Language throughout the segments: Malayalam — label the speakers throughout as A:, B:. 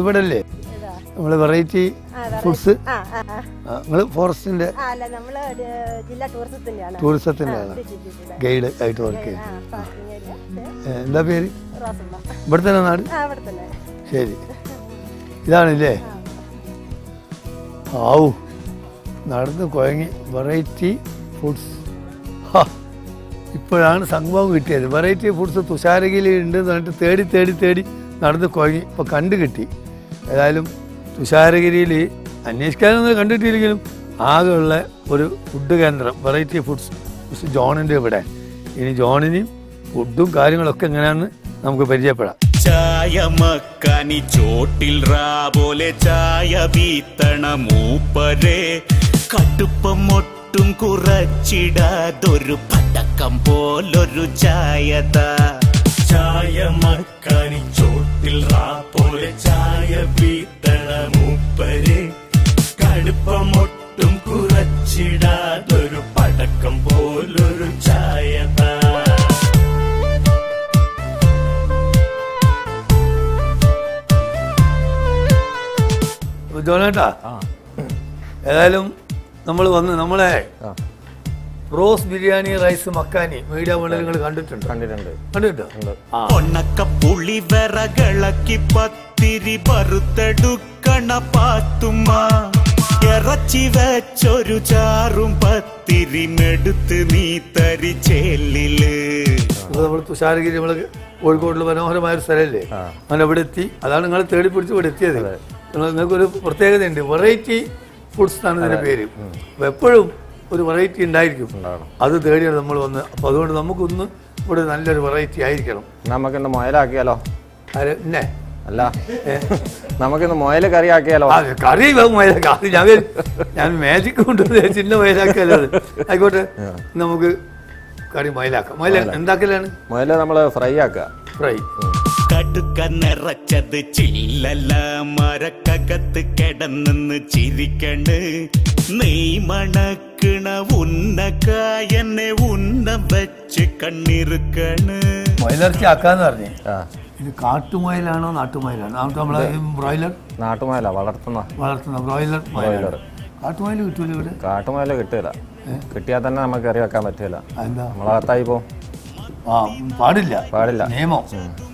A: ഇവിടെ അല്ലേ
B: ഇതാ
A: നമ്മൾ വെറൈറ്റി
B: ആ, variety.
A: ഫുഡ്സ്
B: ആ ആ ആ
A: നിങ്ങൾ ഫോറസ്റ്റിന്റെ
B: ആ അല്ല നമ്മള് ഒരു ജില്ലാ ടൂറിസത്തിന്റെയാണ്
A: ടൂറിസത്തിന്റെ
B: ആ,
A: ആളാണ്
B: ജി- ജി- ജി- ജി.
A: ഗൈഡ് ആയിട്ട് വർക്ക് ചെയ്യും
B: ആ, parking area. ദേ,
A: ഏ, എന്താ പേര്
B: റോസമ്മ.
A: ഇവിടെ തന്നെ നാട്
B: ആ, അവിടെ തന്നെ
A: ശരി ഇതാണല്ലേ
B: ആ.
A: ആവു നടന്ന് കുഴങ്ങി വെറൈറ്റി ഫുഡ്സ് ഇപ്പോഴാണ് സംഭവം കിട്ടിയത് വെറൈറ്റി ഫുഡ്സ് തുഷാരഗിരി ഉണ്ട് എന്ന് പറഞ്ഞിട്ട് തേടി തേടി തേടി നടന്ന് കുഴങ്ങി ഇപ്പോൾ കണ്ടു കിട്ടി ഏതായാലും തുഷാരഗിരിയിൽ അന്വേഷിക്കാനൊന്നും കണ്ടിട്ടില്ലെങ്കിലും ആകെയുള്ള ഒരു ഫുഡ് കേന്ദ്രം വെറൈറ്റി ഫുഡ്സ് മിസ്റ്റർ ജോണിൻ്റെ ഇവിടെ ഇനി ജോണിനെയും ഫുഡും കാര്യങ്ങളൊക്കെ എങ്ങനെയാണെന്ന് നമുക്ക് പരിചയപ്പെടാം
C: ചായ മക്കാനി ചോട്ടിൽ റാ പോലെ ചായ വീത്തണ മൂപ്പരെ കടുപ്പം ഒട്ടും കുറച്ചിടാതൊരു പടക്കം പോലൊരു ചായത ചായ മക്കാനി ചോട്ടിൽ റാ പോലെ ചായ വീത്തണ മൂപ്പരെ കടുപ്പം ഒട്ടും കുറച്ചിടാതൊരു പടക്കം പോലൊരു ചായത
A: അപ്പൊ ജോണേട്ടാ ഏതായാലും നമ്മൾ വന്ന് നമ്മളെ rose biryani rice Makkani media മണ്ഡലങ്ങൾ കണ്ടിട്ടുണ്ടോ
D: കണ്ടിട്ടുണ്ട്
A: കണ്ടിട്ടോ ആ
C: ഒണക്ക പുളി വിറകിളക്കി പത്തിരി പറുത്തെടുക്കണ പാത്തുമ്മ ഇറച്ചി വെച്ചൊരു ചാറും പത്തിരി മെടുത്ത് നീ തരി ചേലില്
A: ഇപ്പൊ നമ്മൾ തുഷാരഗിരി നമ്മൾ കോഴിക്കോട്ടിൽ മനോഹരമായ ഒരു സ്ഥലമല്ലേ അങ്ങനെ ഇവിടെ എത്തി അതാണ് നിങ്ങൾ തേടി പിടിച്ച് ഇവിടെ എത്തിയത് നിങ്ങൾ നിങ്ങൾക്കൊരു പ്രത്യേകതയുണ്ട് വെറൈറ്റി ഫുഡ്സ് എന്നാണ് ഇതിന്റെ പേര് അപ്പൊ എപ്പോഴും ഒരു വെറൈറ്റി ഉണ്ടായിരിക്കും അത് തേടിയാണ് നമ്മൾ വന്ന് അപ്പൊ അതുകൊണ്ട് നമുക്കൊന്ന് ഇവിടെ നല്ലൊരു വെറൈറ്റി ആയിരിക്കണം
D: നമുക്കിന്ന് മുയലാക്കിയാലോ
A: ആര് എന്നെ
D: അല്ല നമുക്കിന്ന് മുയൽ കറി ആക്കിയാലോ
A: ആ, കറി വേഗം വയലാക്കാം അത് ഞാൻ വിചാരിച്ചു, ഞാൻ മാജിക് കൊണ്ടുവന്ന് ചിന്ന വയലാക്കല്ലോ അത് ആയിക്കോട്ടെ നമുക്ക് കറി മയിലാക്കാം മയില എന്താക്കലാണ്
D: മുയൽ നമ്മൾ ഫ്രൈ ആക്കുക
A: ഫ്രൈ
C: കടുക്ക നിറച്ചത് ചില്ലല്ല മരക്കകത്ത് കിടന്നെന്ന് ചിരിക്കണ്ട് നെയ് മണക്കണ ഉന്നക്കായനെ ഉന്ന വെച്ച് കണ്ണിറുക്കണ്
A: മയിലിറച്ചി ആക്കാന്ന് പറഞ്ഞേ
D: ആ
A: ഇത് കാട്ടുമയിലാണോ നാട്ടുമയിലാണോ നമുക്ക് നമ്മളെ ഈ ബ്രോയിലർ
D: നാട്ടുമുയല വളർത്തുന്ന
A: വളർത്തുന്ന ബ്രോയിലർ മയിലാണ് കാട്ടുമയിൽ കിട്ടൂല ഇവിടെ
D: കാട്ടുമുയൽ കിട്ടില്ല കിട്ടിയാൽ തന്നെ നമുക്ക് കറി വെക്കാൻ പറ്റില്ല
A: എന്താ
D: നമ്മളകത്തായി പോവും
A: ആ പാടില്ല
D: പാടില്ല
A: നിയമം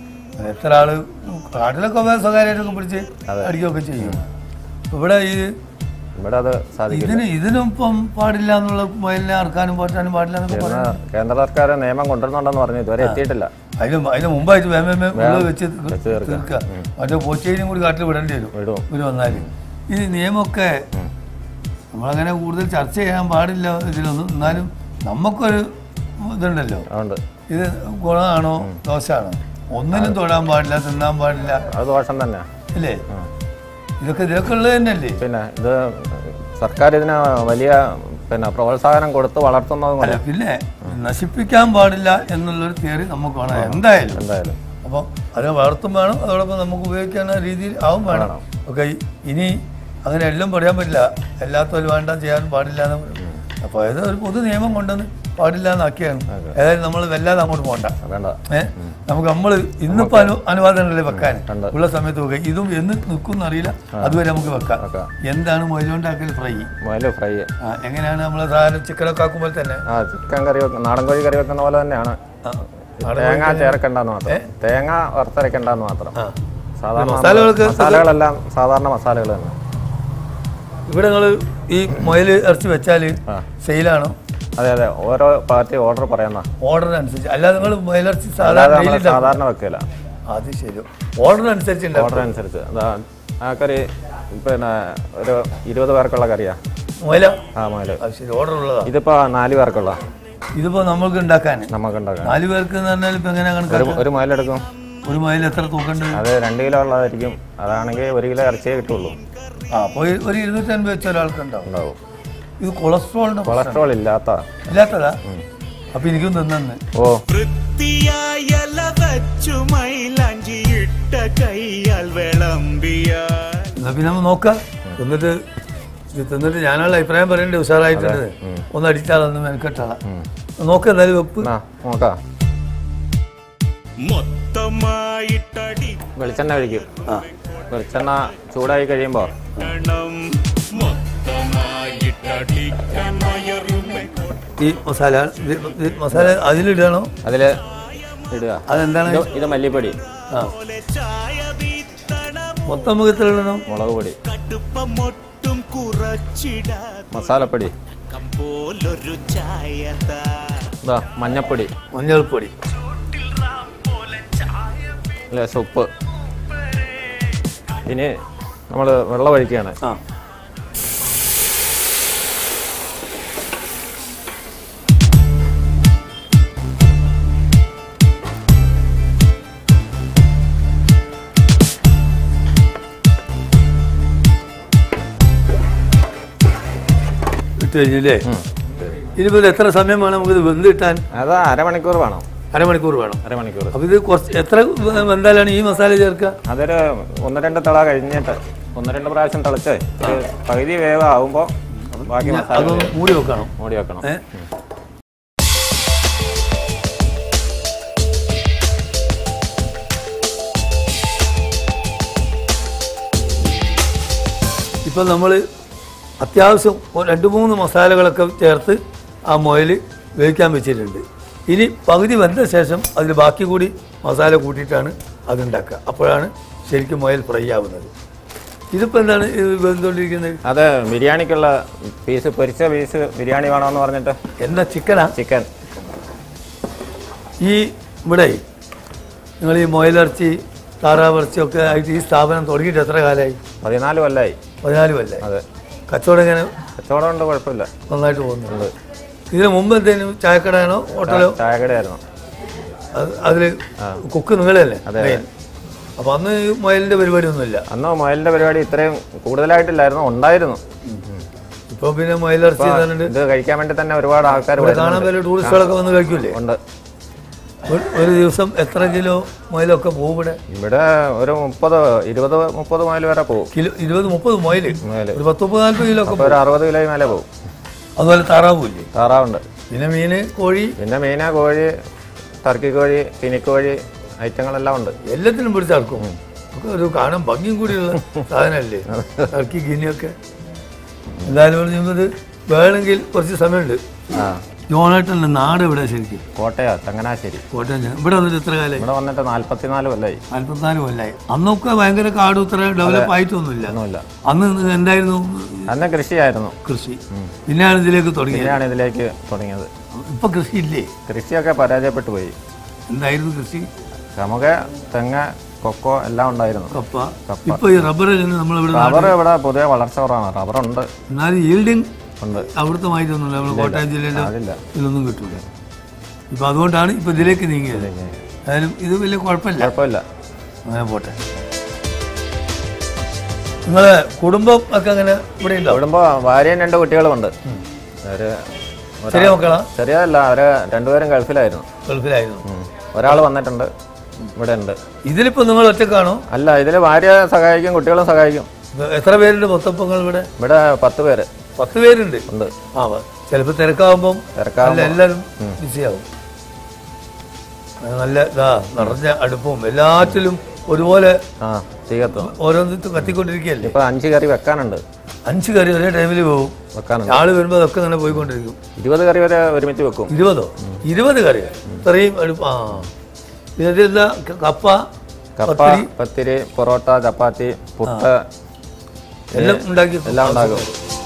A: എത്ര ആള് കാട്ടിലൊക്കെ പോയി സ്വകാര്യമായിട്ടൊക്കെ പിടിച്ച് അടിക്കുകയൊക്കെ ചെയ്യും ഇവിടെ ഈ
D: ഇവിടെ അത് സാധിക്കില്ല
A: ഇതിന് ഇതിനും ഇപ്പം പാടില്ല എന്നുള്ള മയിലിനെ അറക്കാനും പോറ്റാനും പാടില്ല എന്നൊക്കെ
D: ഇന്ന്
A: പറയുന്നത്
D: കേന്ദ്ര സർക്കാർ നിയമം കൊണ്ടുവരുന്നുണ്ടെന്ന് പറഞ്ഞു ഇതുവരെ എത്തിയിട്ടില്ല
A: അതിന് അതിന് മുമ്പായിട്ട് വേമ ഉള്ളത് വെച്ച്
D: വെച്ച് തീർക്കാം.
A: തീർക്കുക മറ്റേ പോച്ചേരിയും കൂടി കാട്ടിൽ വിടേണ്ടി വരും
D: വിടും
A: ഇവര് വന്നാല് ഈ നിയമമൊക്കെ നമ്മളങ്ങനെ കൂടുതൽ ചർച്ച ചെയ്യാൻ പാടില്ല ഇതിലൊന്നും എന്നാലും നമുക്കൊരു ഇതുണ്ടല്ലോ
D: അതുകൊണ്ട്
A: ഇത് ഗുണമാണോ ദോഷമാണോ ഒന്നിനും തൊടാൻ പാടില്ല തിന്നാൻ പാടില്ല
D: അത് ദോഷം തന്നെ
A: അല്ലേ ഇതൊക്കെ ഇതിലൊക്കെ ഉള്ളത് തന്നെയല്ലേ
D: പിന്നെ ഇത് സർക്കാർ ഇതിന് വലിയ പിന്നെ പ്രോത്സാഹനം കൊടുത്ത് വളർത്തുന്നതും
A: അല്ല
D: കൊണ്ട്
A: പിന്നെ നശിപ്പിക്കാൻ പാടില്ല എന്നുള്ളൊരു തിയറി നമുക്ക് വേണം എന്തായാലും
D: എന്തായാലും
A: അപ്പം അത് വളർത്തും വേണം അതോടൊപ്പം നമുക്ക് ഉപയോഗിക്കുന്ന രീതിയിൽ ആവും വേണം ഓക്കെ ഇനി അങ്ങനെ എല്ലാം പറയാൻ പറ്റില്ല എല്ലാത്തോലും വേണ്ട ചെയ്യാൻ പാടില്ല എന്ന് പറയും. അപ്പോൾ ഇത് ഒരു പൊതു നിയമം കൊണ്ടുവന്ന് പാടില്ല എന്നാക്കിയാണ് ഏതായാലും നമ്മൾ വല്ലാതെ അങ്ങോട്ട് പോകണ്ട
D: വേണ്ട
A: ഏഹ് നമുക്ക് നമ്മൾ ഇന്നിപ്പോൾ അനു അനുവാദമല്ലേ വെക്കാൻ
D: ഉണ്ട്.
A: ഉള്ള സമയത്ത് വെക്കാം ഇതും എന്ന് നിൽക്കും അറിയില്ല അതുവരെ നമുക്ക് വെക്കാം
D: വെക്കാം.
A: എന്താണ് മൊയിലോണ്ടാക്കൽ ഫ്രൈ
D: മുയൽ ഫ്രൈ
A: ആ, എങ്ങനെയാണ് നമ്മൾ സാധാരണ ചിക്കനൊക്കെ ആക്കുമ്പോൾ തന്നെ
D: ആ ചിക്കൻ കറി വെക്കുന്ന നാടൻ കോഴി കറി വെക്കുന്ന പോലെ തന്നെയാണ്
A: ആ, നാടൻ
D: തേങ്ങ ചേർക്കണ്ടെന്ന് മാത്രം തേങ്ങ വറുത്തരക്കണ്ടെന്ന് മാത്രം സാധാരണ
A: മസാലകൾക്ക്
D: മസാലകളെല്ലാം സാധാരണ മസാലകൾ തന്നെ
A: ഇവിടെ നിങ്ങൾ ഈ മുയൽ ഇറച്ചി വെച്ചാൽ സെയിലാണോ
D: അതെ അതെ ഓരോ പാർട്ടി ഓർഡർ പറയുന്ന
A: ഓർഡറിനനുസരിച്ച് അല്ലാതെ നിങ്ങൾ മുയലിറച്ചി
D: അല്ലാതെ
A: സാധാരണ
D: നമ്മൾ
A: daily ഉണ്ടാക്കും.
D: സാധാരണ വെക്കില്ല
A: അത് ശരി ഓർഡറിനനുസരിച്ച് ഉണ്ടാക്കും
D: ഓർഡർ അനുസരിച്ച് അതാ ആ കറി പിന്നെ ഒരു ഇരുപത് പേർക്കുള്ള കറിയാ
A: മുയല
D: ആ മുയൽ
A: അത് ശരി ഓർഡർ ഉള്ളതാ
D: ഇതിപ്പോ നാല് പേർക്കുള്ള
A: ഇതിപ്പോ നമുക്ക് ഉണ്ടാക്കാൻ
D: നമുക്ക് ഉണ്ടാക്കാം
A: നാല് പേർക്ക് എന്ന് പറഞ്ഞാൽ ഇപ്പൊ എങ്ങനെ
D: ഒരു
A: കണക്കാക്കുക
D: ഒരു മുയലെടുക്കും
A: ഒരു മുയൽ എത്ര തൂക്കണ്ട്
D: അത് രണ്ട് കിലോ ഉള്ളതായിരിക്കും അതാണെങ്കിൽ ഒരു കിലോ ഇറച്ചിയേ കിട്ടുള്ളൂ
A: ആ അപ്പോൾ ഒരു- ഒരു ഇരുന്നൂറ്റൻപത് വെച്ച ഒരാൾക്ക് ഉണ്ടാവും
D: ഉണ്ടാവും
A: ഇത് കൊളസ്ട്രോളിന്റെ പ്രശ്നം
D: കൊളസ്ട്രോൾ ഇല്ലാത്ത
A: ഇല്ലാത്തതാ അപ്പൊ എനിക്കും തിന്നു
D: ഓ
C: വൃത്തിയായ ഇല വച്ചു മൈലാഞ്ചി ഇട്ട കൈയാൽ വിളമ്പിയാൽ
A: എന്നാ പിന്നെ നമ്മൾ നോക്കാം എന്നിട്ട് ഇത് തിന്നിട്ട് ഞാനുള്ള അഭിപ്രായം പറയണ്ടേ ഉഷാറായിട്ടുണ്ട് ഒന്ന് അടിച്ചാളൊന്ന് മെനക്കെട്ടാളാ നോക്കാം എന്തായാലും വെപ്പ്
D: എന്നാ നോക്കാം
C: മൊത്തമായിട്ടടി
D: വെളിച്ചെണ്ണ ഒഴിക്കും
A: ആ
D: വെളിച്ചെണ്ണ ചൂടായി കഴിയുമ്പോൾ
C: ണം മൊത്തമായിട്ടടിക്കാൻ വയറുമെ
A: ഈ മസാല ഇത് ഇത് മസാല അതിലിടണോ
D: അതിൽ ഇടുക
A: അതെന്താണ്
D: ഇത് ഇത് മല്ലിപ്പൊടി
A: ആ
C: പോലെ ചായ വീത്തണം
A: മൊത്തം മുഖത്തിലിടണം
D: മുളക് പൊടി
C: കടുപ്പമൊട്ടും കുറച്ചിടാതെ
D: മസാലപ്പൊടി
C: പോലൊരു ചായ താ
D: ഇതാ മഞ്ഞപ്പൊടി
A: മഞ്ഞൾപ്പൊടി
D: അല്ലേ ഉപ്പ് ഇനി നമ്മൾ വെള്ളം ഒഴിക്കുകയാണ്
A: ആ ഇട്ട് കഴിഞ്ഞില്ലേ ഇനിയിപ്പോൾ ഇത് എത്ര സമയം വേണം നമുക്കിത് വെന്ത് കിട്ടാൻ
D: അത് അരമണിക്കൂർ വേണം
A: അരമണിക്കൂർ വേണം
D: അരമണിക്കൂർ
A: അപ്പോൾ ഇത് കുറച്ച് എത്ര വെന്താലാണ് ഈ മസാല ചേർക്കുക
D: അതൊരു ഒന്ന് രണ്ട് തിള കഴിഞ്ഞിട്ട് ഒന്ന് രണ്ട് പ്രാവശ്യം തിളച്ച് ഒരു പകുതി വേവ് ആവുമ്പോൾ ബാക്കി മസാല
A: അത് മൂടി വെക്കണം
D: മൂടി വെക്കണം
A: ഏ ഇപ്പം നമ്മൾ അത്യാവശ്യം ഒരു രണ്ട് മൂന്ന് മസാലകളൊക്കെ ചേർത്ത് ആ മുയൽ വേവിക്കാൻ വെച്ചിട്ടുണ്ട് ഇനി പകുതി വെന്ത ശേഷം അതിൽ ബാക്കി കൂടി മസാല കൂട്ടിയിട്ടാണ് അതുണ്ടാക്കുക അപ്പോഴാണ് ശരിക്കും മുയൽ ഫ്രൈ ആവുന്നത് ഇതിപ്പോൾ എന്താണ് ഇത് വെന്തുകൊണ്ടിരിക്കുന്നത്
D: അത് ബിരിയാണിക്കുള്ള പീസ് പൊരിച്ച പീസ് ബിരിയാണി വേണമെന്ന് പറഞ്ഞിട്ട്
A: എന്താ ചിക്കനാ
D: ചിക്കൻ
A: ഈ ഇവിടെ നിങ്ങൾ ഈ മുയലിറച്ചി താറാവിറച്ചി ഒക്കെ ആയിട്ട് ഈ സ്ഥാപനം തുടങ്ങിയിട്ട് എത്ര കാലമായി
D: പതിനാല് കൊല്ലായി
A: പതിനാല് കൊല്ലമായി
D: അതെ
A: കച്ചവടം എങ്ങനെ
D: കച്ചവടം കൊണ്ട് കുഴപ്പമില്ല
A: നന്നായിട്ട് പോകുന്നുണ്ട് ഇതിന് മുമ്പ് എന്തെങ്കിലും ചായക്കടയാണോ ഹോട്ടലോ
D: ചായക്കടയായിരുന്നു
A: അതിൽ കുക്ക് നിങ്ങളല്ലേ
D: അതെ.
A: മെയിൻ അപ്പം അന്ന് ഈ മുയലിൻ്റെ പരിപാടിയൊന്നുമില്ല
D: അന്ന് മുയലിന്റെ പരിപാടി ഇത്രയും കൂടുതലായിട്ടില്ലായിരുന്നു ഉണ്ടായിരുന്നു
A: ഇപ്പോൾ പിന്നെ മുയലിറച്ചി പറഞ്ഞിട്ട്
D: ഇത് കഴിക്കാൻ വേണ്ടി തന്നെ ഒരുപാട് ആൾക്കാർ
A: ഇവിടെ കാണാൻ പല ടൂറിസ്റ്റുകളൊക്കെ വന്ന് കഴിക്കൂലേ
D: ഉണ്ട്
A: ഒരു- ഒരു ദിവസം എത്ര കിലോ മുയലൊക്കെ പോകും ഇവിടെ
D: ഇവിടെ ഒരു മുപ്പത് ഇരുപത് മുപ്പത് മൈൽ വരെ പോകും
A: കിലോ ഇരുപത് മുപ്പത് മുയൽ
D: മുയല്
A: ഒരു പത്ത് മുപ്പത് നാൽപ്പത് കിലോ ഒക്കെ
D: അപ്പോൾ ഒരു അറുപത് കിലോ മേലെ പോകും
A: അതുപോലെ താറാവില്ലേ
D: താറാവുണ്ട്
A: പിന്നെ മീന് കോഴി
D: പിന്നെ മീന കോഴി ടർക്കി കോഴി കിനിക്കോഴി ഐറ്റങ്ങളെല്ലാം ഉണ്ട്
A: എല്ലാത്തിനും പിടിച്ചടക്കും ഒക്കെ ഒരു കാണാൻ ഭംഗിയും കൂടിയുള്ള സാധനമല്ലേ ടർക്കി ഗിനിയൊക്കെ എന്തായാലും പറഞ്ഞത് വേണമെങ്കിൽ കുറച്ച് സമയമുണ്ട്
D: ആ
A: ജോണേട്ടൻ്റെ നാട് ഇവിടെ ശരിക്കും
D: കോട്ടയ ചങ്ങനാശ്ശേരി
A: കോട്ടയം ജന- ഇവിടെ വന്നിട്ട് എത്ര കാലമായി
D: ഇവിടെ വന്നിട്ട് നാല്പത്തിനാല് കൊല്ലായി
A: നാൽപ്പത്തിനാല് കൊല്ലായി അന്നൊക്കെ ഭയങ്കര കാടും ഇത്ര ഡെവലപ്പ് ആയിട്ടൊന്നുമില്ല
D: ഒന്നുമില്ല
A: അന്ന് എന്തായിരുന്നു
D: അന്ന് കൃഷിയായിരുന്നു
A: കൃഷി പിന്നെയാണ് ഇതിലേക്ക് തുടങ്ങിയത്
D: പിന്നെയാണ് ഇതിലേക്ക് തുടങ്ങിയത്
A: ഇപ്പൊ കൃഷി ഇല്ലേ
D: കൃഷിയൊക്കെ പരാജയപ്പെട്ടു പോയി
A: എന്തായിരുന്നു കൃഷി
D: നമുക്ക് തെങ്ങ് കൊക്കോ എല്ലാം ഉണ്ടായിരുന്നു
A: കപ്പ ഇപ്പൊ ഈ റബ്ബർ നമ്മളിവിടെ
D: റബ്ബർ ഇവിടെ പൊതുവെ വളർച്ച കുറവാണ് റബ്ബറുണ്ട്
A: എന്നാലും ഈൽഡിങ്
D: ഉണ്ട്
A: അവിടുത്തെ മാറ്റമൊന്നുമില്ല നമ്മൾ കോട്ടയം ജില്ലയിലെ
D: അതില്ല
A: ഇതിലൊന്നും കിട്ടൂല ഇപ്പൊ അതുകൊണ്ടാണ് ഇപ്പൊ ഇതിലേക്ക് നീങ്ങിയത് എന്തായാലും ഇത് വലിയ കുഴപ്പമില്ല
D: കുഴപ്പമില്ല
A: അങ്ങനെ പോട്ടെ നിങ്ങളെ കുടുംബം ഒക്കെ അങ്ങനെ ഇവിടെ ഉണ്ടോ
D: ഇവിടുമ്പോ ഭാര്യയും രണ്ട് കുട്ടികളുമുണ്ട് അവര് ഒരാ-
A: ചെറിയ മക്കളാ
D: ചെറിയതല്ല അവര് രണ്ടുപേരും ഗൾഫിലായിരുന്നു
A: ഗൾഫിലായിരുന്നു
D: ഒരാൾ വന്നിട്ടുണ്ട് ഇവിടെ ഉണ്ട്
A: ഇതിലിപ്പോ നിങ്ങൾ ഒറ്റക്കാണോ
D: അല്ല ഇതില് ഭാര്യ സഹായിക്കും കുട്ടികളും സഹായിക്കും
A: എത്ര പേരുണ്ട് മൊത്തപ്പങ്ങൾ ഇവിടെ
D: ഇവിടെ പത്ത് പേര്
A: പത്ത് പേരുണ്ട്
D: ഉണ്ട്
A: ആ ചിലപ്പോൾ തിരക്കാവുമ്പം
D: തിരക്കാവുമ്പോ-
A: അല്ല എല്ലാവരും ബിസിയാവും അത് നല്ല ഇതാ നിറഞ്ഞ അടുപ്പവും എല്ലാറ്റിലും ഒരുപോലെ
D: ആ തീകത്തും
A: ഓരോന്നിട്ട് കത്തിക്കൊണ്ടിരിക്കുകയല്ലേ
D: ഇപ്പൊ അഞ്ച് കറി വെക്കാനുണ്ട്
A: അഞ്ച് കറി ഒരേ ടൈമിൽ പോകും
D: വെക്കാനുണ്ട്
A: ആള് വരുമ്പോൾ അതൊക്കെ അങ്ങനെ പോയിക്കൊണ്ടിരിക്കും
D: ഇരുപത് കറി വരെ ഒരുമിച്ച് വെക്കും
A: ഇരുപതോ ഇരുപത് കറി ഇത്രയും അടുപ്പ് ആ ഇതെന്താ ക- കപ്പ
D: കപ്പ
A: പത്തിരി
D: പത്തിരി പൊറോട്ട ചപ്പാത്തി പുട്ട്
A: എല്ലാം ഉണ്ടാക്കി
D: എല്ലാം ഉണ്ടാക്കും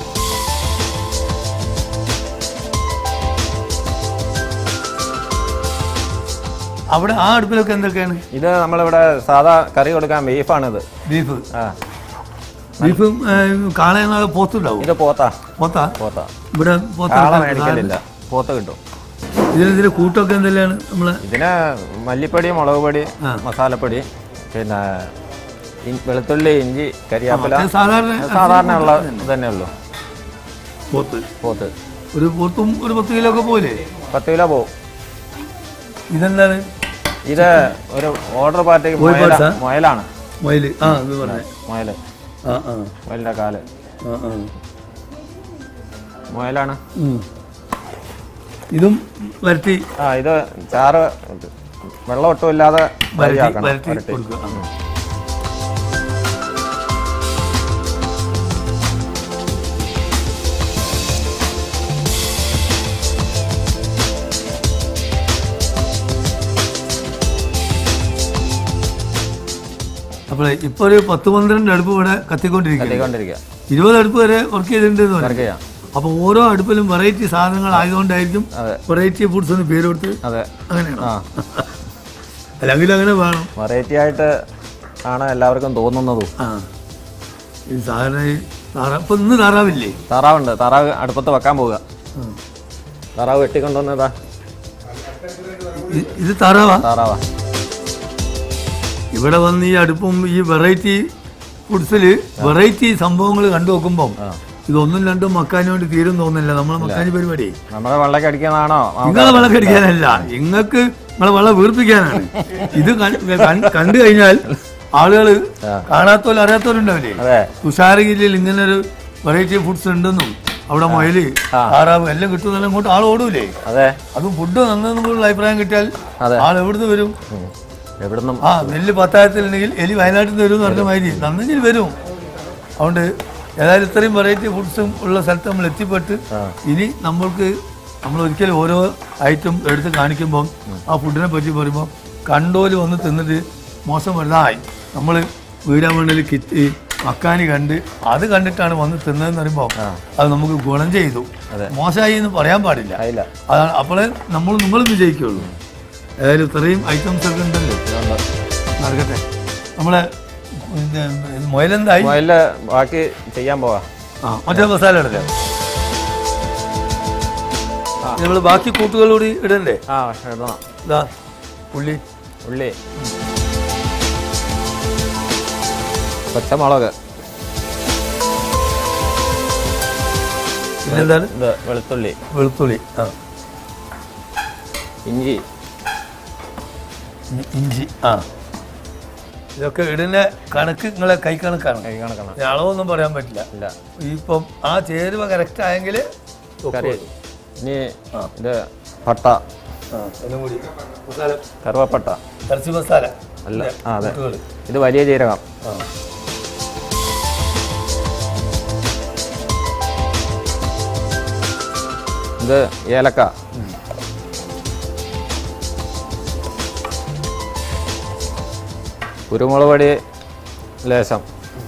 A: അവിടെ ആ അടുപ്പിലൊക്കെ എന്തൊക്കെയാണ്
D: ഇത് നമ്മളിവിടെ സാധാ കറി കൊടുക്കാൻ ബീഫാണിത്
A: ബീഫ്
D: ആ
A: ബീഫും കാളയെന്നാ പോത്തുണ്ടാവും
D: ഇത് പോത്താ
A: പോത്താ
D: പോത്താ
A: ഇവിടെ പോത്ത
D: കാള മേടിക്കലില്ല പോത്ത് കിട്ടും
A: ഇതിന് കൂട്ടൊക്കെ എന്തെല്ലാം നമ്മളെ
D: ഇതിന് മല്ലിപ്പൊടി മുളക് പൊടി മസാലപ്പൊടി പിന്നെ ഇ- വെളുത്തുള്ളി ഇഞ്ചി കരിയാപ്പില
A: മറ്റേ സാധാരണ
D: സാധാരണ ഉള്ള ഇത് തന്നെ ഉള്ളൂ
A: പോത്ത്
D: പോത്ത്
A: ഒരു പോത്തും ഒരു പത്ത് കിലോ ഒക്കെ പോലെ
D: പത്ത് കിലോ പോവും
A: ഇതെന്താണ്
D: ഇത് ഒരു ഓർഡർ പാർട്ടിക്ക്
A: കോഴി
D: മുയല
A: പാട്സാ?
D: മുയലാണ്
A: മയില് ആ ഇത് പറഞ്ഞേ
D: മുയല്
A: ആ ആ
D: മുയലിന്റെ കാല്
A: ആ ആ
D: മുയലാണ്
A: ഉം. ഇതും വരട്ടി
D: ആ ഇത് ചാറ് വെള്ളം ഒട്ടും ഇല്ലാതെ
A: വരട്ടി
D: വരിയാക്കണം
A: വരട്ടി
D: വരട്ടി
A: കൊടുക്കുക ആ. അപ്പോഴേ ഇപ്പൊ ഒരു പത്ത് പന്ത്രണ്ട് അടുപ്പ് ഇവിടെ കത്തിക്കൊണ്ടിരിക്കുക
D: കത്തിക്കൊണ്ടിരിക്കുക
A: ഇരുപത് അടുപ്പ് വരെ വർക്ക് ചെയ്തിട്ടുണ്ട് എന്ന്
D: വർക്ക്
A: പറയും
D: ചെയ്യാം
A: അപ്പൊ ഓരോ അടുപ്പിലും വെറൈറ്റി സാധനങ്ങൾ ആയതുകൊണ്ടായിരിക്കും
D: അതെ
A: വെറൈറ്റി ഫുഡ്സ് എന്ന് പേര് കൊടുത്ത്
D: അതെ
A: അങ്ങനെയാണോ
D: ആ
A: അല്ലെങ്കിൽ അങ്ങനെ വേണം
D: വെറൈറ്റി ആയിട്ട് ആണ് എല്ലാവർക്കും തോന്നുന്നതും
A: ആ ഈ സാധാരണ ഈ താറാ ഇപ്പൊ ഇന്ന് താറാവില്ലേ
D: താറാവുണ്ട് താറാവ് അടുപ്പത്ത് വെക്കാൻ പോവുക താറാവ് വെട്ടിക്കൊണ്ടുവന്നതാ
A: ഇത് ഇത് താറാവാ
D: താറാവാ
A: ഇവിടെ വന്ന് ഈ അടുപ്പും ഈ വെറൈറ്റി ഫുഡ്സിൽ വെറൈറ്റി സംഭവങ്ങൾ കണ്ടു നോക്കുമ്പം
D: ആ.
A: ഇതൊന്നും രണ്ടും മക്കാന് വേണ്ടി തീരും തോന്നുന്നില്ല നമ്മളെ മക്കാനി പരിപാടി
D: നമ്മളെ വെള്ളക്ക് അടിക്കുന്നതാണോ
A: നിങ്ങളെ വെള്ളം കടിക്കാനല്ല നിങ്ങൾക്ക് നിങ്ങളെ വെള്ളം വീർപ്പിക്കാനാണ് ഇത് കൺ- കൺ- കണ്ടു കഴിഞ്ഞാൽ ആളുകൾ കാണാത്തോലും അറിയാത്തോലുണ്ടാവില്ലേ
D: അതെ
A: തുഷാരഗിരിയിൽ ഇങ്ങനെ ഒരു വെറൈറ്റി ഫുഡ്സ് ഉണ്ടെന്നും അവിടെ മൊയല് താറാവ് എല്ലാം കിട്ടുന്നെല്ലാം ഇങ്ങോട്ട് ആൾ ഓടൂലേ
D: അതെ
A: അതും ഫുഡ് നന്നെന്നുള്ള അഭിപ്രായം കിട്ടിയാൽ
D: അതെ.
A: ആൾ എവിടുന്ന് വരും
D: ഉം. എവിടുന്നും
A: ആ നെല്ല് പത്തായത്തിലുണ്ടെങ്കിൽ എലി വയനാട്ടിൽ നിന്ന് വരും എന്ന് പറഞ്ഞ മാതിരി നന്നെങ്കിൽ വരും അതുകൊണ്ട് ഏതായാലും ഇത്രയും വെറൈറ്റി ഫുഡ്സും ഉള്ള സ്ഥലത്ത് നമ്മൾ എത്തിപ്പെട്ട് ഇനി നമ്മൾക്ക് നമ്മൾ ഒരിക്കലും ഓരോ ഐറ്റം എടുത്ത് കാണിക്കുമ്പം ആ ഫുഡിനെ പറ്റി പറയുമ്പോൾ കണ്ടോല് വന്ന് തിന്നിട്ട് മോശം വരുന്നതായി നമ്മൾ വീടാമണ്ണിൽ കിറ്റ് മക്കാനി കണ്ട് അത് കണ്ടിട്ടാണ് വന്ന് തിന്നതെന്ന് പറയുമ്പോൾ അത് നമുക്ക് ഗുണം ചെയ്തു
D: അതെ.
A: മോശമായി എന്ന് പറയാൻ പാടില്ല
D: ആയില്ല
A: അതാണ് അപ്പോഴേ നമ്മൾ നിങ്ങളും വിജയിക്കുള്ളൂ ഏതായാലും ഇത്രയും ഐറ്റംസ് ഒക്കെ ഉണ്ടല്ലോ നടക്കട്ടെ നമ്മളെ പിന്നെ മുയലെന്തായി
D: മൊയില് ബാക്കി ചെയ്യാൻ പോവാ
A: ആ മറ്റേ മസാല ഇടല്ലേ നമ്മൾ ബാക്കി കൂട്ടുകളൂടി ഇടണ്ടേ
D: ആ ഇടണം
A: ഇതാ ഉള്ളി
D: ഉള്ളി പച്ചമുളക്
A: പിന്നെന്താണ്
D: ഇത് വെളുത്തുള്ളി
A: വെളുത്തുള്ളി ആ
D: ഇഞ്ചി
A: ഇ- ഇഞ്ചി ആ ഇതൊക്കെ ഇടുന്ന കണക്ക് നിങ്ങളെ കൈ കണക്കാണ്
D: കൈ കണക്കണം
A: ഈ അളവൊന്നും പറയാൻ പറ്റില്ല
D: ഇല്ല
A: ഇപ്പം ആ ചേരുവ കറക്റ്റ് ആയെങ്കിൽ
D: കറി ഇനി ഇത് പട്ട
A: എല്ലാം കൂടി മസാല
D: കറുവപ്പട്ട
A: ഇറച്ചി മസാല
D: അല്ല ആ അതെ
A: കൂട്ടുകൾ
D: ഇത് വലിയ ജീരകം
A: ആ
D: ഇത് ഏലക്ക കുരുമുളക് പൊടി ലേശം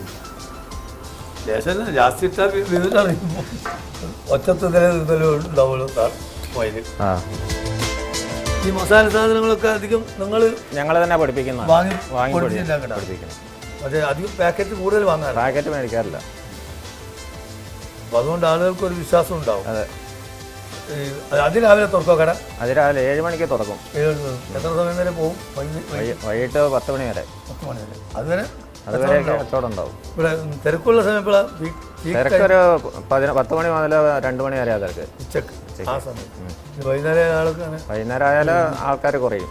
A: ലേശം ജാസ്തി ഇട്ടാൽ വിവിധാണ് ഒച്ചത്തതിലെ ഉണ്ടാവുള്ളൂ മൊയില്
D: ആ
A: ഈ മസാല സാധനങ്ങളൊക്കെ അധികം നിങ്ങൾ
D: ഞങ്ങൾ തന്നെ പഠിപ്പിക്കുന്ന
A: വാങ്ങി
D: വാങ്ങി പഠി-
A: പൊടിച്ചുണ്ടാക്കണ്ട
D: പഠിപ്പിക്കണം
A: പക്ഷേ അധികം പാക്കറ്റ് കൂടുതൽ വാങ്ങാറ്
D: പാക്കറ്റ് മേടിക്കാറില്ല
A: അപ്പൊ അതുകൊണ്ട് ആളുകൾക്ക് ഒരു വിശ്വാസം ഉണ്ടാവും
D: അതെ
A: ഈ അതിരാവിലെ തുറക്കോ കട
D: അത് രാവിലെ ഏഴ് മണിക്ക് തുറക്കും
A: ഏഴ് മണി. എത്ര സമയം വരെ പോകും വൈകി- വൈകി
D: വൈ- വൈകിട്ട് പത്ത് മണി വരെ
A: പത്ത് മണി വരെ അതുവരെ
D: അതുവരെയൊക്കെ കച്ചവടം ഉണ്ടാവും
A: ഇവിടെ തിരക്കുള്ള സമയം എപ്പോഴാണ്
D: തിരക്കൊരു പതിന പത്ത് മണി മുതൽ രണ്ട് മണി വരെ തിരക്ക്
A: ഉച്ചക്ക് ആ സമയം ഇത് വൈകുന്നേരം ആളൊക്കെയാണ്
D: വൈകുന്നേരം ആയാൽ ആൾക്കാർ കുറയും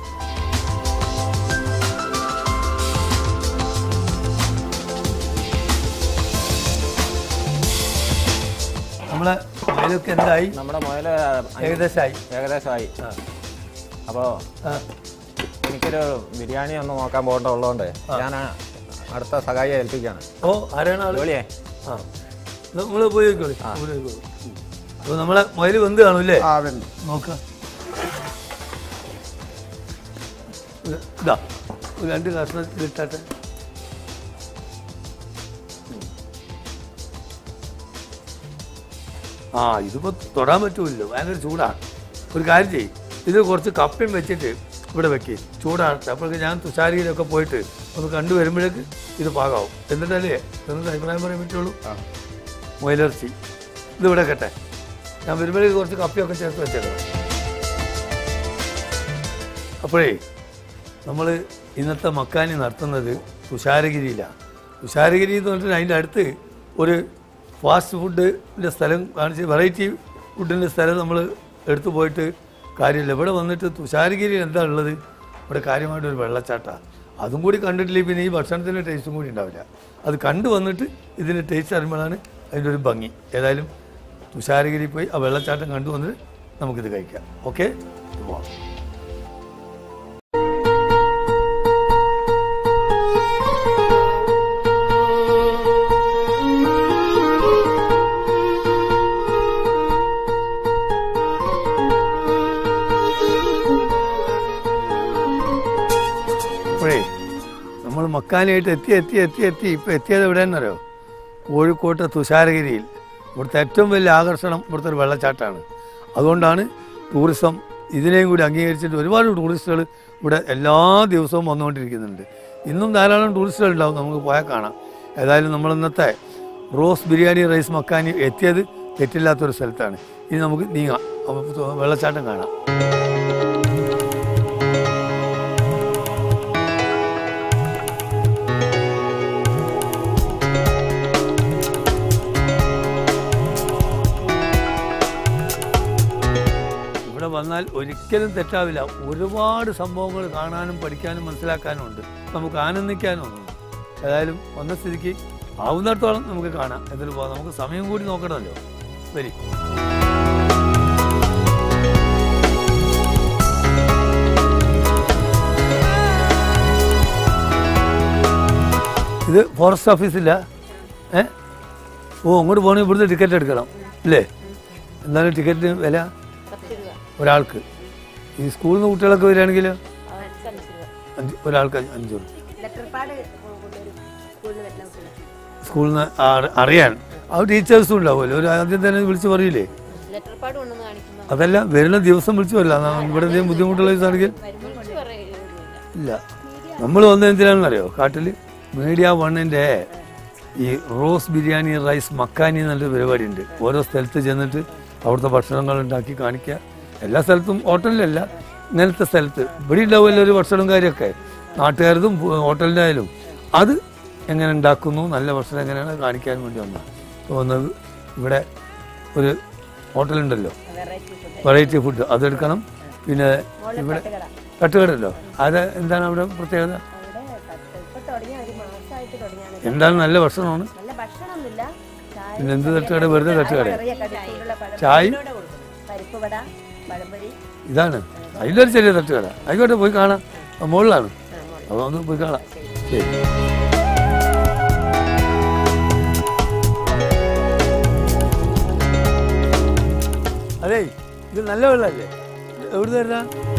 A: നമ്മളെ അതിലൊക്കെ എന്തായി
D: നമ്മുടെ മുതൽ
A: ഏകദേശമായി
D: ഏകദേശമായി അപ്പോൾ
A: ആ
D: എനിക്കൊരു ബിരിയാണി ഒന്ന് നോക്കാൻ പോകേണ്ടതുള്ളതുകൊണ്ട് ഞാൻ അടുത്ത സഹായി ഏൽപ്പിക്കുകയാണ്
A: ഓ ആരാണ് ആള്
D: ജോലിയേ
A: ആ നമ്മൾ ഉപയോഗിക്കോളൂ ഉപയോഗിക്കോളൂ അപ്പോൾ നമ്മളെ മൊയിൽ വെന്ത് കാണൂല്ലേ നോക്കാം ഇത് ഇതാ ഒരു രണ്ട് കഷ്ണത്തിൽ ഇട്ടാട്ടെ ആ ഇതിപ്പോ തൊടാൻ പറ്റൂല്ലോ ഭയങ്കര ചൂടാണ് ഒരു കാര്യം ചെയ്യും ഇത് കുറച്ച് കപ്പയും വെച്ചിട്ട് ഇവിടെ വെക്ക് ചൂടാണ് അപ്പോഴേക്ക് ഞാൻ തുഷാരിയിലൊക്കെ പോയിട്ട് ഒന്ന് കണ്ടു വരുമ്പോഴേക്ക് ഇത് പാകാവും എന്നിട്ടല്ലേ എന്നിട്ട് അഭിപ്രായം പറയാൻ പറ്റുള്ളൂ മൊയിലിറച്ചി ഇതിവിടെ കെട്ടെ ഞാൻ വരുമ്പോഴേക്ക് കുറച്ച് കപ്പിയൊക്കെ ചേർത്ത് വെച്ചേക്കണം അപ്പോഴേ നമ്മൾ ഇന്നത്തെ മക്കാനി നടത്തുന്നത് തുഷാരഗിരിയിലാണ് തുഷാരഗിരി എന്ന് പറഞ്ഞിട്ട് അതിൻ്റെ അടുത്ത് ഒരു ഫാസ്റ്റ് ഫുഡിൻ്റെ സ്ഥലം കാണിച്ച് വെറൈറ്റി ഫുഡിൻ്റെ സ്ഥലം നമ്മൾ എടുത്തു പോയിട്ട് കാര്യമില്ല ഇവിടെ വന്നിട്ട് തുഷാരഗിരിയിൽ എന്താ ഉള്ളത് ഇവിടെ കാര്യമായിട്ടൊരു വെള്ളച്ചാട്ടമാണ് അതും കൂടി കണ്ടിട്ടില്ലെങ്കിൽ പിന്നെ ഈ ഭക്ഷണത്തിൻ്റെ ടേസ്റ്റും കൂടി ഉണ്ടാവില്ല അത് കണ്ടു വന്നിട്ട് ഇതിൻ്റെ ടേസ്റ്റ് അറിയുമ്പോഴാണ് അതിൻ്റെ ഒരു ഭംഗി ഏതായാലും തുഷാരഗിരി പോയി ആ വെള്ളച്ചാട്ടം കണ്ടു വന്നിട്ട് നമുക്കിത് കഴിക്കാം ഓക്കെ പോവാം അപ്പോഴേ നമ്മൾ നമ്മൾ മക്കാനായിട്ട് എത്തി എത്തി എത്തി എത്തി ഇപ്പോൾ എത്തിയത് എവിടെയെന്നറിയോ കോഴിക്കോട്ടെ തുഷാരഗിരിയിൽ ഇവിടുത്തെ ഏറ്റവും വലിയ ആകർഷണം ഇവിടുത്തെ ഒരു വെള്ളച്ചാട്ടമാണ് അതുകൊണ്ടാണ് ടൂറിസം ഇതിനെയും കൂടി അംഗീകരിച്ചിട്ട് ഒരുപാട് ടൂറിസ്റ്റുകൾ ഇവിടെ എല്ലാ ദിവസവും വന്നുകൊണ്ടിരിക്കുന്നുണ്ട് ഇന്നും ധാരാളം ടൂറിസ്റ്റുകൾ ഉണ്ടാവും നമുക്ക് പോയാൽ കാണാം ഏതായാലും നമ്മൾ ഇന്നത്തെ റോസ് ബിരിയാണി റൈസ് മക്കാനി എത്തിയത് തെറ്റില്ലാത്തൊരു സ്ഥലത്താണ് ഇനി നമുക്ക് നീങ്ങാം അപ്പോൾ വെള്ളച്ചാട്ടം കാണാം ഇവിടെ വന്നാൽ ഒരിക്കലും തെറ്റാവില്ല ഒരുപാട് സംഭവങ്ങൾ കാണാനും പഠിക്കാനും മനസ്സിലാക്കാനും ഉണ്ട് നമുക്ക് ആനന്ദിക്കാനും ഉണ്ട് ഏതായാലും വന്ന സ്ഥിതിക്ക് ആവുന്നിടത്തോളം നമുക്ക് കാണാം എന്നിട്ട് പോകാം നമുക്ക് സമയം കൂടി നോക്കണമല്ലോ വരി ഇത് ഫോറസ്റ്റ് ഓഫീസില്ല ഏ ഓ അങ്ങോട്ട് പോകണമെങ്കിൽ ഇവിടുന്ന് ടിക്കറ്റ് എടുക്കണം അല്ലേ എന്താണ് ടിക്കറ്റിന് വില
B: പത്ത് രൂപ
A: ഒരാൾക്ക് ഈ സ്കൂളിൽ നിന്ന് കുട്ടികളൊക്കെ വരികയാണെങ്കിൽ
B: അവർക്ക് അഞ്ച് രൂപ
A: അഞ്ച് ഒരാൾക്ക് അഞ്ച് അഞ്ച് രൂപ
B: ലെറ്റർ പാഡ് കൊണ്ടുവരും സ്കൂളിൽ വരുന്ന കുട്ടികൾ
A: സ്കൂളിൽ നിന്ന് ആ- അറിയാൻ ആ ടീച്ചേഴ്സും ഉണ്ടാവുമല്ലോ ഒരു ആദ്യം തന്നെ വിളിച്ച് പറയില്ലേ
B: ലെറ്റർ പാഡ് കൊണ്ടുവന്ന് കാണിക്കുന്നു
A: അതല്ല വരുന്ന ദിവസം വിളിച്ചു വരില്ല എന്നാ ഇവിടെ എന്തെങ്കിലും ബുദ്ധിമുട്ടുള്ള ദിവസമാണെങ്കിൽ
B: വിളിച്ച് പറയുന്നില്ല
A: ഇല്ല നമ്മൾ വന്നത് എന്തിനാണെന്ന് അറിയോ കാട്ടിൽ മീഡിയ വണ്ണിൻ്റെ ഈ റോസ് ബിരിയാണി റൈസ് മക്കാനി എന്നൊരു പരിപാടി ഉണ്ട് ഓരോ സ്ഥലത്ത് ചെന്നിട്ട് അവിടുത്തെ ഭക്ഷണങ്ങൾ ഉണ്ടാക്കി കാണിക്കുക എല്ലാ സ്ഥലത്തും ഹോട്ടലിലല്ല ഇങ്ങനത്തെ സ്ഥലത്ത് ഇവിടെ ഉണ്ടാവുമല്ലോ ഒരു ഭക്ഷണം കാര്യമൊക്കെ നാട്ടുകാരതും ഹോട്ടലിൻ്റെ ആയാലും അത് എങ്ങനെ ഉണ്ടാക്കുന്നു നല്ല ഭക്ഷണം എങ്ങനെയാണ് കാണിക്കാൻ വേണ്ടി വന്നത് ഇപ്പോൾ വന്നത് ഇവിടെ ഒരു ഹോട്ടലുണ്ടല്ലോ
B: വെറൈറ്റി ഫുഡ്
A: വെറൈറ്റി ഫുഡ് അതെടുക്കണം പിന്നെ ഇവിടെ
B: തട്ടുകട
A: തട്ടുകടല്ലോ അത് എന്താണ് അവിടെ പ്രത്യേകത
B: അവിടെ തട്ട് ഇപ്പൊ തുടങ്ങിയ ഒരു മാസമായിട്ട് തുടങ്ങിയാണ്
A: എന്താണ് നല്ല ഭക്ഷണമാണ്
B: നല്ല ഭക്ഷണമൊന്നുമില്ല ചായ
A: പിന്നെ എന്ത് തട്ടുകട വെറുതെ തട്ടുകട
B: ചെറിയ കടിച്ചുള്ള പഴം
A: ചായ
B: പരിപ്പ് വട പഴംപൊരി
A: ഇതാണ് അതിലൊരു ചെറിയ തട്ടുകട ആയിക്കോട്ടെ പോയി കാണാം ആ, മുകളിലാണ് അപ്പോൾ ഒന്ന് പോയി കാണാം ശരി അതെ ഇത് നല്ല വെള്ളമല്ലേ എവിടെ തരുന്ന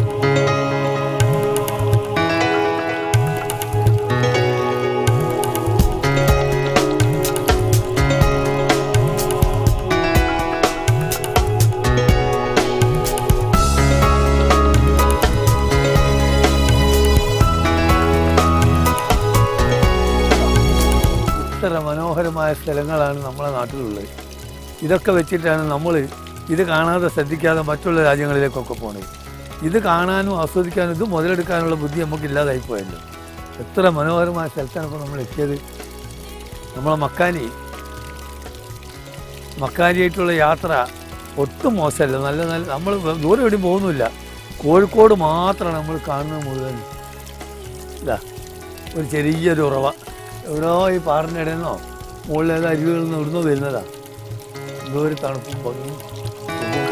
A: ഇത്ര മനോഹരമായ സ്ഥലങ്ങളാണ് നമ്മളെ നാട്ടിലുള്ളത് ഇതൊക്കെ വെച്ചിട്ടാണ് നമ്മൾ ഇത് കാണാതെ ശ്രദ്ധിക്കാതെ മറ്റുള്ള രാജ്യങ്ങളിലേക്കൊക്കെ പോണത് ഇത് കാണാനും ആസ്വദിക്കാനും ഇത് മുതലെടുക്കാനുള്ള ബുദ്ധി നമുക്ക് ഇല്ലാതായി പോയല്ലോ എത്ര മനോഹരമായ സ്ഥലത്താണ് ഇപ്പോൾ നമ്മൾ എത്തിയത് നമ്മളെ മക്കാനി മക്കാനിയായിട്ടുള്ള യാത്ര ഒട്ടും മോശമല്ല നല്ല നല്ല നമ്മൾ ദൂരം എവിടെയും പോകുന്നില്ല കോഴിക്കോട് മാത്രമാണ് നമ്മൾ കാണുന്നത് മുഴുവൻ ഇതാ ഒരു ചെറിയൊരു ഉറവ എവിടെയോ ഈ പാറിൻ്റെ ഇടയിൽ നിന്നോ മുകളിൽ ഏതോ അരുവികളിൽ നിന്ന് എവിടുന്നോ വരുന്നതാ എന്തോ ഒരു തണുപ്പും ഭംഗിയും സുഖവും.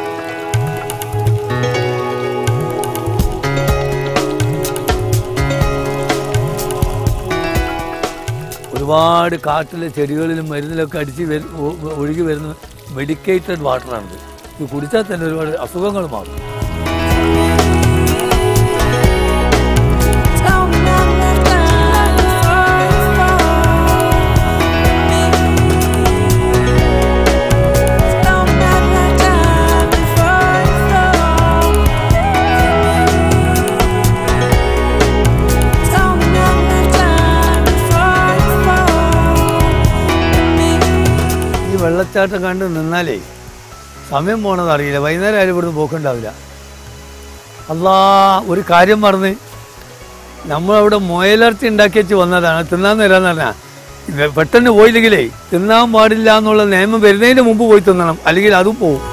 A: ഒരുപാട് കാട്ടിലെ ചെടികളിലും മരുന്നിലൊക്കെ അടിച്ച് വരു ഒ- ഒഴുകി വരുന്ന മെഡിക്കേറ്റഡ് വാട്ടറാണിത് ഇത് കുടിച്ചാൽ തന്നെ ഒരുപാട് അസുഖങ്ങൾ മാറും ഈ വെള്ളച്ചാട്ടം കണ്ട് നിന്നാലേ സമയം പോണത് അറിയില്ല വൈകുന്നേരം ആരും ഇവിടുന്ന് പോക്കുണ്ടാവില്ല അല്ലാ ഒരു കാര്യം പറഞ്ഞ് നമ്മളവിടെ മുയലിറച്ചി ഉണ്ടാക്കി വെച്ച് വന്നതാണ് തിന്നാൻ തരാന്ന് പറഞ്ഞാൽ പെട്ടെന്ന് പോയില്ലെങ്കിലേ തിന്നാൻ പാടില്ല എന്നുള്ള നിയമം വരുന്നതിന് മുമ്പ് പോയി തിന്നണം അല്ലെങ്കിൽ അതും പോവും